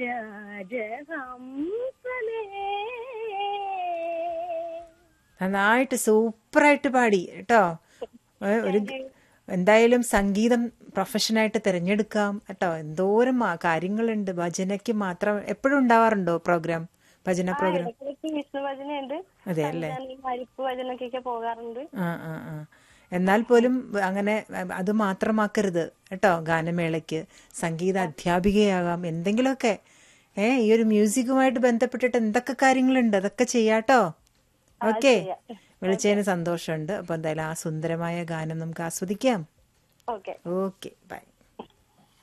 രാജഹംസനേ നന്നായിട്ട് സൂപ്പറായിട്ട് പാടി കേട്ടോ ഏ, ഒരു എന്തായാലും സംഗീതം പ്രൊഫഷനായിട്ട് തിരഞ്ഞെടുക്കാം കേട്ടോ എന്തോരം ആ കാര്യങ്ങളുണ്ട് ഭജനയ്ക്ക് മാത്രം എപ്പോഴും ഉണ്ടാവാറുണ്ടോ പ്രോഗ്രാം ഭജന പ്രോഗ്രാം ഇടയ്ക്കിടയ്ക്ക് വിഷ്ണു ഭജനയുണ്ട് അതെ അല്ലേ ഞാൻ ഈ മരിപ്പ് ഭജനക്കൊക്കെ പോകാറുണ്ട് ആ ആ ആ എന്നാൽ പോലും അങ്ങനെ അത് മാത്രമാക്കരുത് കേട്ടോ ഗാനമേളയ്ക്ക് സംഗീത അധ്യാപികയാകാം എന്തെങ്കിലുമൊക്കെ ഏ ഈ ഒരു മ്യൂസിക്കുമായിട്ട് ബന്ധപ്പെട്ടിട്ട് എന്തൊക്കെ കാര്യങ്ങളുണ്ട് അതൊക്കെ ചെയ്യാട്ടോ ഓക്കെ വിളിച്ചതിന് സന്തോഷമുണ്ട് അപ്പൊ എന്തായാലും ആ സുന്ദരമായ ഗാനം നമുക്ക് ആസ്വദിക്കാം ഓക്കെ ഓക്കെ ബൈ